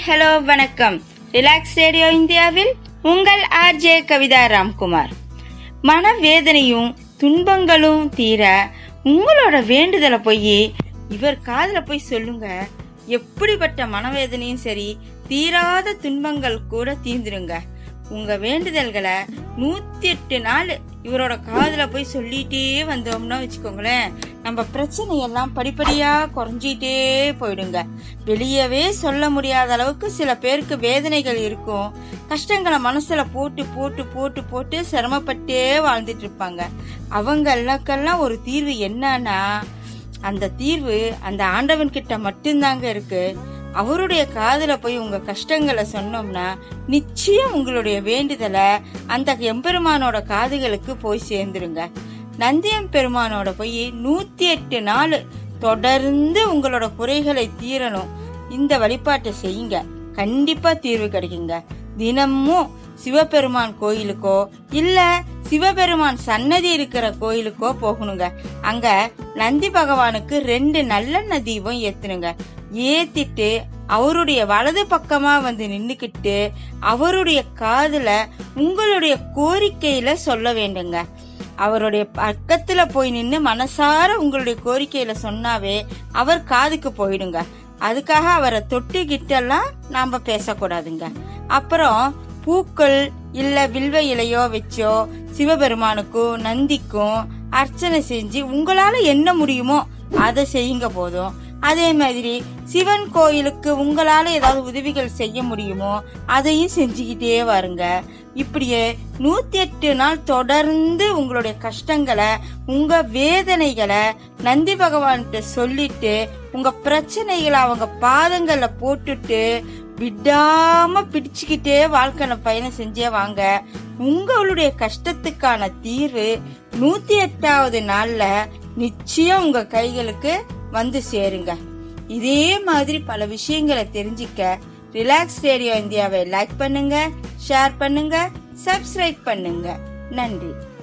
hello வணக்கம் relax radio இந்தியாவில் உங்கள் ஆர்ஜே கவிதா ராம்குமார் மனவேதனையும் துன்பங்களும் தீர உங்களோட வேண்டுதலை போய் இவர் காதுல போய் சொல்லுங்க எப்படிப்பட்ட மனவேதனையும் சரி தீராத துன்பங்கள் கூட தீர்ந்துருங்க உங்க வேண்டுதல்களை நூத்தி எட்டு நாள் இவரோட காதுல போய் சொல்லிட்டே வந்தோம்னா வச்சுக்கோங்களேன் நம்ம பிரச்சனை எல்லாம் படிப்படியா குறைஞ்சிட்டே போயிடுங்க வெளியவே சொல்ல முடியாத அளவுக்கு சில பேருக்கு வேதனைகள் இருக்கும் கஷ்டங்களை மனசுல போட்டு போட்டு போட்டு போட்டு சிரமப்பட்டே வாழ்ந்துட்டு இருப்பாங்க அவங்க எல்லாக்கெல்லாம் ஒரு தீர்வு என்னன்னா அந்த தீர்வு அந்த ஆண்டவன் கிட்ட மட்டும்தாங்க இருக்கு அவருடைய காதுல போய் உங்க கஷ்டங்களை சொன்னோம்னா நிச்சயம் உங்களுடைய வேண்டுதலை அந்த எம்பெருமானோட காதுகளுக்கு போய் சேர்ந்துருங்க நந்தியம் பெருமானோட போய் நூத்தி எட்டு நாள் தொடர்ந்து உங்களோட குறைகளை தீரணும் இந்த வழிபாட்டை செய்யுங்க கண்டிப்பா தீர்வு கிடைக்குங்க தினமும் சிவபெருமான் கோயிலுக்கோ இல்ல சிவபெருமான் சன்னதி இருக்கிற கோயிலுக்கோ போகணுங்க அங்க நந்தி பகவானுக்கு ரெண்டு நல்லெண்ணெய் தீபம் ஏத்துனுங்க ஏத்திட்டு அவருடைய வலது பக்கமா வந்து நின்னுக்கிட்டு அவருடைய காதுல உங்களுடைய கோரிக்கையில சொல்ல வேண்டுங்க அவருடைய பக்கத்துல போய் நின்று மனசார உங்களுடைய கோரிக்கையில சொன்னாவே அவர் காதுக்கு போயிடுங்க அதுக்காக அவரை தொட்டு கிட்டெல்லாம் நாம பேசக்கூடாதுங்க அப்புறம் பூக்கள் இல்ல வில்வ இலையோ வச்சோ சிவபெருமானுக்கும் நந்திக்கும் அர்ச்சனை செஞ்சு உங்களால என்ன முடியுமோ அதை செய்யுங்க போதும் அதே மாதிரி சிவன் கோயிலுக்கு உங்களால ஏதாவது உதவிகள் செய்ய முடியுமோ அதையும் செஞ்சுக்கிட்டே வருங்க இப்படியே நூத்தி எட்டு நாள் தொடர்ந்து உங்களுடைய கஷ்டங்களை உங்க வேதனைகளை நந்தி பகவான்கிட்ட சொல்லிட்டு உங்க பிரச்சனைகளை அவங்க பாதங்கள்ல போட்டுட்டு விடாம பிடிச்சுக்கிட்டே வாழ்க்கை பயணம் செஞ்சே வாங்க உங்களுடைய கஷ்டத்துக்கான தீர்வு நூத்தி எட்டாவது நாள்ல நிச்சயம் உங்க கைகளுக்கு வந்து சேருங்க இதே மாதிரி பல விஷயங்களை தெரிஞ்சுக்க ரிலாக்ஸ் ரேடியோ இந்தியாவை லைக் பண்ணுங்க ஷேர் பண்ணுங்க சப்ஸ்கிரைப் பண்ணுங்க நன்றி